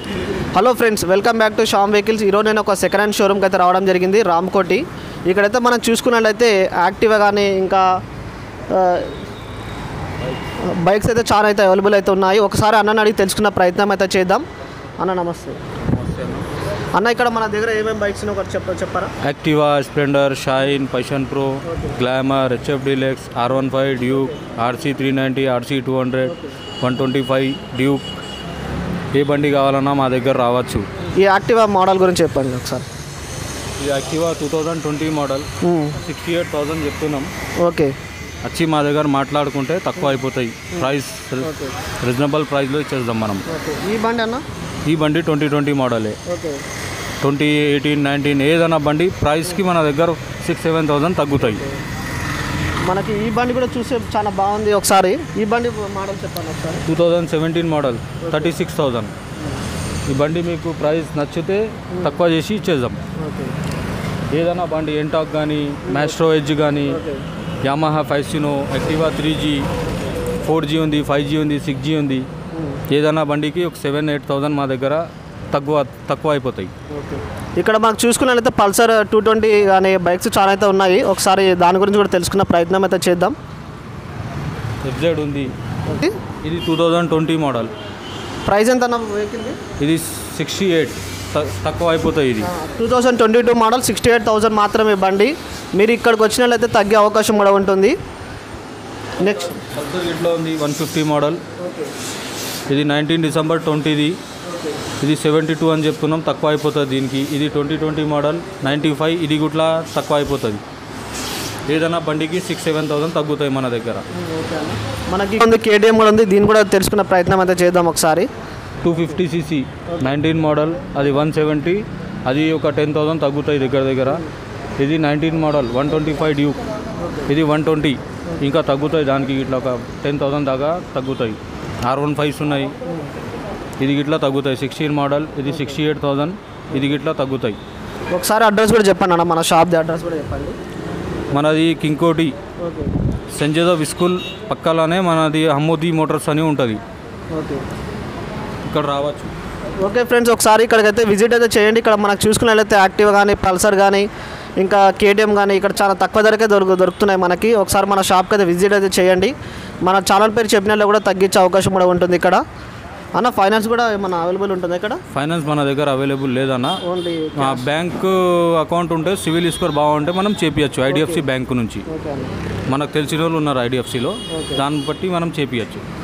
Hello friends welcome back to Shyam vehicles ఈరోజు నేను ఒక సెకండ్ హ్యాండ్ షోరూమ్కి అయితే రావడం జరిగింది రామ్కోటి ఇక్కడైతే మనం చూసుకున్నట్లయితే యాక్టివా కానీ ఇంకా ఆ, బైక్స్ అయితే చాలా అయితే అవైలబుల్ అయితే ఉన్నాయి ఒకసారి అన్నని అడిగి తెలుసుకున్న ప్రయత్నం అయితే చేద్దాం అన్న నమస్తే అన్న ఇక్కడ మన దగ్గర ఏమేమి బైక్స్ ఉన్నాయో ఒకటి చెప్ప చెప్పారా Activa Splendor Shine Passion Pro Glamour HF Deluxe R one five Duke RC three ninety RC two hundred one twenty five Duke ఏ బండి కావాలన్నా మా దగ్గర రావచ్చు ఈ యాక్టివా మోడల్ గురించి చెప్పండి ఒకసారి ఈ Activa two thousand twenty model మ్మ్. సిక్స్టీ ఎయిట్ థౌజండ్ చెప్తున్నాం ఓకే వచ్చి మా దగ్గర మాట్లాడుకుంటే తక్కువ అయిపోతాయి ప్రైస్ రీజనబుల్ ప్రైస్లో ఇచ్చేద్దాం మనం ఓకే ఈ బండి అన్న ఈ బండి ట్వంటీ ట్వంటీ మోడలే ఓకే ట్వంటీ ఎయిటీన్ నైన్టీన్ ఏదైనా బండి ప్రైస్కి మన దగ్గర సిక్స్ సెవెన్ థౌసండ్ తగ్గుతాయి మనకి ఈ బండి కూడా చూసే చాలా బాగుంది ఒకసారి ఈ బండి మోడల్ చెప్పండి ఒకసారి two thousand seventeen model thirty six thousand ఈ బండి మీకు ప్రైస్ నచ్చితే తక్కువ చేసి ఇచ్చేద్దాం ఓకే ఏదైనా బండి ఎంటాక్ కానీ మ్యాస్ట్రో ఎడ్జ్ కానీ Yamaha Fascino Activa three G four G ఉంది ఫైవ్ జీ ఉంది సిక్స్ జీ ఉంది ఏదైనా బండికి ఒక సెవెన్ ఎయిట్ థౌజండ్ మా దగ్గర తక్కువ తక్కువ అయిపోతాయి ఓకే ఇక్కడ మాకు చూసుకున్నట్లయితే పల్సర్ టూ ట్వంటీ అనే బైక్స్ చాలా అయితే ఉన్నాయి ఒకసారి దాని గురించి కూడా తెలుసుకున్న ప్రయత్నం అయితే చేద్దాం ఎఫ్జెడ్ ఉంది ఇది two thousand twenty model price ఎంత అన్న వెహికల్ది ఇది సిక్స్టీ ఎయిట్ తక్కువ అయిపోతాయి ఇది two thousand twenty two model sixty eight thousand మాత్రమే బండి మీరు ఇక్కడికి వచ్చినట్లయితే తగ్గే అవకాశం కూడా ఉంటుంది నెక్స్ట్ పల్సర్ ఇట్లా ఉంది వన్ ఫిఫ్టీ మోడల్ ఇది నైన్టీన్ డిసెంబర్ ట్వంటీది ఇది సెవెంటీ టూ అని చెప్తున్నాం తక్కువ అయిపోతుంది దీనికి ఇది twenty twenty model ninety five ఇది గుట్లా తక్కువ అయిపోతుంది ఏదైనా బండికి సిక్స్ సెవెన్ థౌసండ్ తగ్గుతాయి మన దగ్గర మనకి ఉంది కేటీఎం కూడా ఉంది దీన్ని కూడా తెలుసుకున్న ప్రయత్నం అయితే చేద్దాం ఒకసారి two fifty CC nineteen model అది వన్ సెవెంటీ అది ఒక టెన్ థౌసండ్ తగ్గుతాయి దగ్గర దగ్గర ఇది nineteen model one twenty five Duke ఇది వన్ ట్వంటీ ఇంకా తగ్గుతాయి దానికి ఇట్లా ఒక టెన్ థౌసండ్ దాకా తగ్గుతాయి ఆర్ వన్ ఫైవ్స్ ఉన్నాయి ఇది గిట్లా తగ్గుతాయి సిక్స్టీన్ మోడల్ ఇది సిక్స్టీ ఎయిట్ థౌసండ్ ఇది గిట్లా తగ్గుతాయి ఒకసారి అడ్రస్ కూడా చెప్పండి అన్న మన షాప్ది అడ్రస్ కూడా చెప్పండి మనది కింకోటి ఓకే సెంజేదో విస్కూల్ పక్కలోనే మనది హమ్మోదీ మోటార్స్ అని ఉంటుంది ఓకే ఇక్కడ రావచ్చు ఓకే ఫ్రెండ్స్ ఒకసారి ఇక్కడికైతే విజిట్ అయితే చేయండి ఇక్కడ మనకు చూసుకున్నట్లయితే యాక్టివ్ కానీ పల్సర్ కానీ ఇంకా కేటీఎం కానీ ఇక్కడ చాలా తక్కువ ధరకే దొరుకు దొరుకుతున్నాయి మనకి ఒకసారి మన షాప్కి అయితే విజిట్ అయితే చేయండి మన ఛానల్ పేరు చెప్పినట్లు కూడా తగ్గించే అవకాశం కూడా ఉంటుంది ఇక్కడ అన్న ఫైనాన్స్ కూడా ఏమన్నా అవైలబుల్ ఉంటుంది ఇక్కడ ఫైనాన్స్ మన దగ్గర అవైలబుల్ లేదన్న ఓన్లీ మా బ్యాంక్ అకౌంట్ ఉంటే సివిల్ స్కోర్ బాగుంటే మనం చేపియచ్చు ఐడిఎఫ్సి బ్యాంక్ నుంచి ఓకే అన్న మనకు తెలిసిన వాళ్ళు ఉన్నారు ఐడిఎఫ్సిలో దాన్ని బట్టి మనం చేపియచ్చు